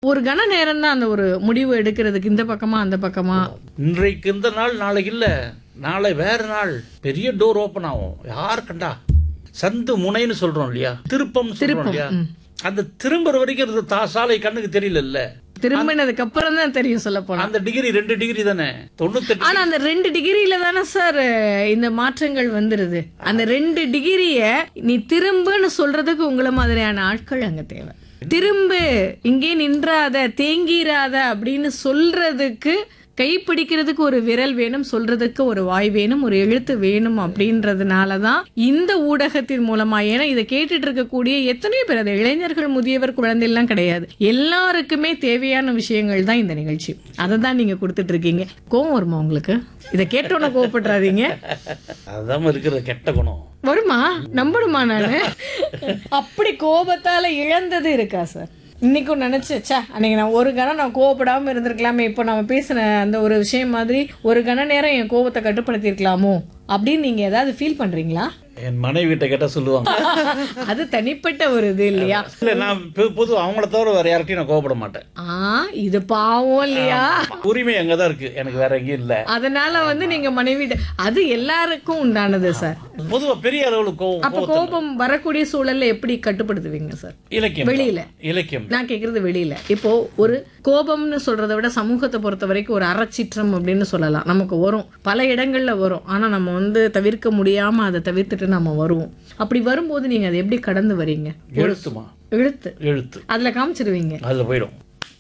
ஒரு கன நேரம் தான் அந்த ஒரு முடிவு எடுக்கிறதுக்கு இந்த பக்கமா அந்த பக்கமா இன்றைக்கு இந்த நாள் நாளைக்கு இல்ல நாளை வேற நாள் பெரிய டோர் ஓபன் ஆகும் யார் கண்டா சந்து முனைன்னு சொல்றோம் இல்லையா திருப்பம் சொல்றோம் இல்லையா அந்த திரும்புற வரைக்கும் இந்த தா சாலை கண்ணுக்கு தெரியல இல்ல திரும்பினதுக்கு அப்புறம் தான் தெரியும் சொல்ல போனா அந்த டிகிரி ரெண்டு டிகிரி தானே தொண்ணூத்தெட்டு ஆனா அந்த ரெண்டு டிகிரியில தானே சார் இந்த மாற்றங்கள் வந்துருது அந்த ரெண்டு டிகிரிய நீ திரும்புன்னு சொல்றதுக்கு உங்களை மாதிரியான ஆட்கள் அங்க தேவை திரும்பு இங்கே நின்றாத தேங்கிராத அப்படின்னு சொல்றதுக்கு கை பிடிக்கிறதுக்கு ஒரு விரல் வேணும் சொல்றதுக்கு ஒரு வாய் வேணும் ஒரு எழுத்து வேணும் அப்படின்றதுனால தான் இந்த ஊடகத்தின் மூலமா ஏன்னா இதை கேட்டுட்டு இருக்கக்கூடிய எத்தனையோ பேர் அது இளைஞர்கள் முதியவர் குழந்தை எல்லாம் கிடையாது எல்லாருக்குமே தேவையான விஷயங்கள் தான் இந்த நிகழ்ச்சி அதை தான் நீங்க கொடுத்துட்டு இருக்கீங்க கோவம் வருமா உங்களுக்கு இதை கேட்டோன்னே கோவப்படுறாதீங்க அதுதான் இருக்கிற கெட்ட குணம் வருமா நம்பணுமா நானு அப்படி கோபத்தால இழந்தது இருக்கா சார் இன்னைக்கும் நினைச்சேன் ச்சே அன்னைக்கு நான் ஒரு கணம் நான் கோவப்படாம இருந்திருக்கலாமே இப்போ நம்ம பேசின அந்த ஒரு விஷயம் மாதிரி ஒரு கண நேரம் என் கோபத்தை கட்டுப்படுத்தியிருக்கலாமோ அப்படின்னு நீங்க ஏதாவது ஃபீல் பண்றீங்களா என் மனைவி கிட்ட கேட்டா சொல்லுவாங்க அது தனிப்பட்ட ஒரு இது இல்லையா இல்ல நான் பொ- பொது அவங்கள தவிர வேற யார்கிட்டயும் நான் கோவப்பட மாட்டேன் ஆ இது பாவம் இல்லையா உரிமை அங்கதான் இருக்கு எனக்கு வேற எங்கேயும் இல்ல அதனால வந்து நீங்க மனைவி அது எல்லாருக்கும் உண்டானது சார் பொதுவா பெரிய அளவுல கோவம் அப்ப கோபம் வரக்கூடிய சூழல்ல எப்படி கட்டுப்படுத்துவீங்க சார் இலக்கியம் வெளியில. இலக்கியம் நான் கேக்குறது வெளியில இப்போ ஒரு கோபம்னு சொல்றதை விட சமூகத்தை பொறுத்த வரைக்கும் ஒரு அறச்சீற்றம் அப்படின்னு சொல்லலாம் நமக்கு வரும் பல இடங்கள்ல வரும் ஆனா நம்ம வந்து தவிர்க்க முடியாம அதை தவிர்த்துட்டு நம்ம வருவோம் அப்படி வரும்போது நீங்க அதை எப்படி கடந்து வரீங்க எழுத்துமா இழுத்து எழுத்து அதுல காமிச்சிருவீங்க அதுல போயிடும்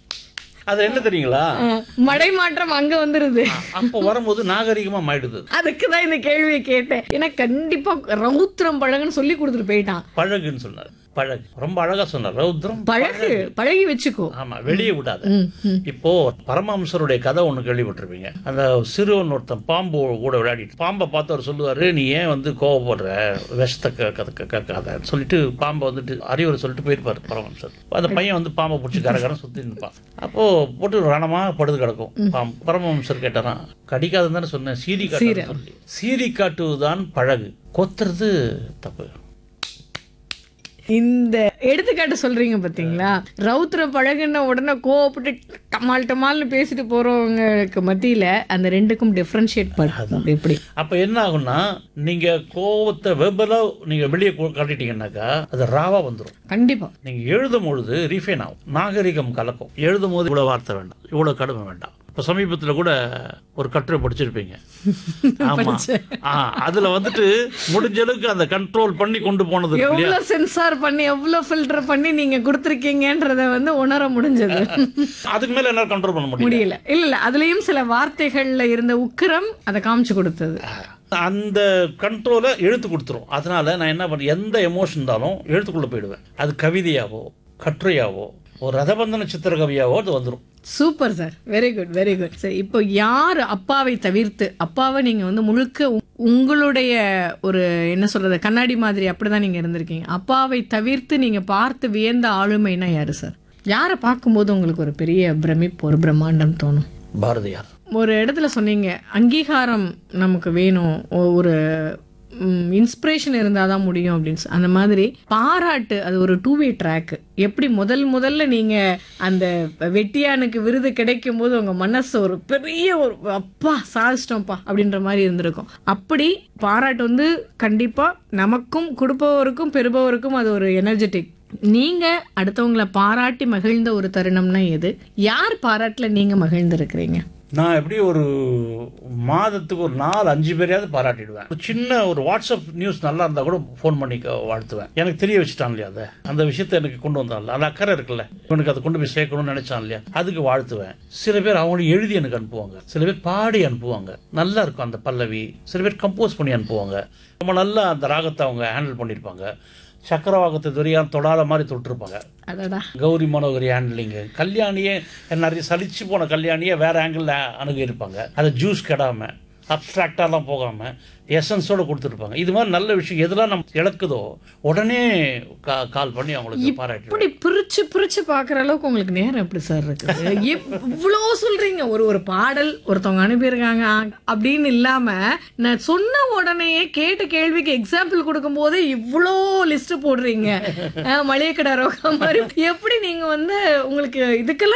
அது என்ன தெரியுங்களா அஹ், மடை மாற்றம் அங்க வந்துருது அப்போ வரும்போது நாகரிகமா மாயிடுது அதுக்கு தான் இந்த கேள்வியை கேட்டேன் ஏன்னா கண்டிப்பா ரௌத்திரம் பழகுன்னு சொல்லி கொடுத்துட்டு போயிட்டான் பழகுன்னு சொன்னார் பழகு ரொம்ப அழகா சொன்னார் ரௌத்ரம் பழகு பழகி வச்சுக்கோ ஆமா வெளியே விடாத ம், ம். இப்போ பரமஹம்சருடைய கதை ஒண்ணு கேள்விப்பட்டிருப்பீங்க அந்த சிறுவன் ஒருத்தன் பாம்பு கூட விளையாடிட்டு பாம்பை பார்த்து அவர் சொல்லுவாரு நீ ஏன் வந்து கோவப்படுற விஷத்தை க- க- க- கக்காதன்னு சொல்லிட்டு பாம்பை வந்துட்டு அறிவுரை சொல்லிட்டு போயிருப்பாரு பரமஹம்சர் அந்த பையன் வந்து பாம்பை பிடிச்சி கரகரம் சுத்தி நிற்பான் அப்போ போட்டு ரணமா படுத்து கிடக்கும் பாம்பு பரமஹம்சர் கேட்டாராம் கடிக்காதுன்னு தானே சொன்னேன் சீரி காட்டு சொல்லி சீரி காட்டுவதுதான் பழகு கொத்துறது தப்பு இந்த எடுத்துக்காட்டு சொல்றீங்க பாத்தீங்களா ரவுத்திர பழகுன உடனே கோவப்பட்டு டமால் டமால்னு பேசிட்டு போறவங்களுக்கு மத்தியில அந்த ரெண்டுக்கும் டிஃபரன்ஷியேட் பண்ணுறது எப்படி அப்ப என்ன ஆகும்னா நீங்க கோவத்தை வெபலா நீங்க வெளியே கு- காட்டிட்டீங்கன்னாக்கா அது ராவா வந்துடும் கண்டிப்பா நீங்க எழுதும் பொழுது ரீஃபைன் ஆகும் நாகரிகம் கலக்கும் எழுதும் போது இவ்வளவு வார்த்தை வேண்டாம் இவ்வளவு கடுமை வேண்டாம் இப்ப சமீபத்துல கூட ஒரு கட்டுரை படிச்சிருப்பீங்க ஆமா ஆ, அதுல வந்துட்டு முடிஞ்ச அளவுக்கு அந்த கண்ட்ரோல் பண்ணி கொண்டு போனது இருக்கு இல்லையா? எவ்வளவு சென்சார் பண்ணி எவ்வளவு ஃபில்டர் பண்ணி நீங்க கொடுத்துருக்கீங்கன்றத வந்து உணர முடிஞ்சது அதுக்கு மேல என்ன கண்ட்ரோல் பண்ண முடியும் முடியல இல்ல இல்ல அதுலயும் சில வார்த்தைகள்ல இருந்த உக்கிரம் அதை காமிச்சு கொடுத்தது அந்த கண்ட்ரோலை எழுத்து கொடுத்துரும் அதனால நான் என்ன பண்ண எந்த எமோஷன் இருந்தாலும் எழுத்துக்குள்ள போயிடுவேன் அது கவிதையாவோ கட்டுரையாவோ ஒரு ரதபந்தன சித்திரகவியாவோ அது வந்துடும் super sir very good very good sir இப்போ யார் அப்பாவை தவிர்த்து அப்பாவை நீங்க வந்து முழுக்க உ- உங்களுடைய ஒரு என்ன சொல்றது கண்ணாடி மாதிரி அப்படிதான் நீங்க இருந்திருக்கீங்க அப்பாவை தவிர்த்து நீங்க பார்த்து வியந்த ஆளுமைனா யாரு சார் யாரை பார்க்கும்போது உங்களுக்கு ஒரு பெரிய பிரமிப்பு ஒரு பிரம்மாண்டம் தோணும் பாரதியார் ஒரு இடத்துல சொன்னீங்க அங்கீகாரம் நமக்கு வேணும் ஒ- ஒரு இன்ஸ்பிரேஷன் இருந்தால் தான் முடியும் அப்படின்னு சொ- அந்த மாதிரி பாராட்டு அது ஒரு டூ வே ட்ராக் எப்படி முதல் முதல்ல நீங்கள் அந்த வெட்டியானுக்கு விருது கிடைக்கும் போது உங்கள் மனசு ஒரு பெரிய ஒரு அப்பா சாதிச்சிட்டோம்ப்பா அப்படின்ற மாதிரி இருந்திருக்கும் அப்படி பாராட்டு வந்து கண்டிப்பாக நமக்கும் கொடுப்பவருக்கும் பெறுபவருக்கும் அது ஒரு எனர்ஜெட்டிக் நீங்க அடுத்தவங்கள பாராட்டி மகிழ்ந்த ஒரு தருணம்னா எது யார் பாராட்டுல நீங்க மகிழ்ந்திருக்கிறீங்க நான் எப்படி ஒரு மாதத்துக்கு ஒரு நாலு அஞ்சு பேரையாவது பாராட்டிடுவேன் ஒரு சின்ன ஒரு வாட்ஸ்அப் நியூஸ் நல்லா இருந்தா கூட ஃபோன் பண்ணி க- வாழ்த்துவேன் எனக்கு தெரிய வச்சுட்டான் இல்லையா அதை அந்த விஷயத்தை எனக்கு கொண்டு வந்தான்ல அந்த அக்கறை இருக்குல்ல இவனுக்கு அதை கொண்டு போய் சேர்க்கணும்னு நினைச்சான் இல்லையா அதுக்கு வாழ்த்துவேன் சில பேர் அவங்களும் எழுதி எனக்கு அனுப்புவாங்க சில பேர் பாடி அனுப்புவாங்க நல்லா இருக்கும் அந்த பல்லவி சில பேர் கம்போஸ் பண்ணி அனுப்புவாங்க ரொம்ப நல்லா அந்த ராகத்தை அவங்க ஹேண்டில் பண்ணியிருப்பாங்க சக்கரவாகத்தை துரியான் தொடாத மாதிரி தொட்டிருப்பாங்க அடடா கௌரி மனோகரி ஹேண்ட்லிங்கு கல்யாணியே நிறைய சலிச்சு போன கல்யாணியை வேற ஆங்கிளில் அணுகியிருப்பாங்க அதை ஜூஸ் கெடாம அப்ட்ராக்டாலாம் போகாம எசன்ஸோட கொடுத்துருப்பாங்க இது மாதிரி நல்ல விஷயம் எதெல்லாம் நம்ம இழக்குதோ உடனே கா- கால் பண்ணி அவங்களுக்கு பாராட்டி இப்படி பிரிச்சு பிரிச்சு பாக்குற அளவுக்கு உங்களுக்கு நேரம் எப்படி சார் இருக்குது இவ்வளோ சொல்றீங்க ஒரு ஒரு பாடல் ஒருத்தவங்க அனுப்பியிருக்காங்க ஆ, அப்படின்னு இல்லாம நான் சொன்ன உடனேயே கேட்ட கேள்விக்கு எக்ஸாம்பிள் கொடுக்கும் போதே இவ்வளோ லிஸ்ட் போடுறீங்க அஹ், மளிகை கடை ரோகா மாதிரி எப்படி நீங்க வந்து உங்களுக்கு இதுக்கெல்லாம்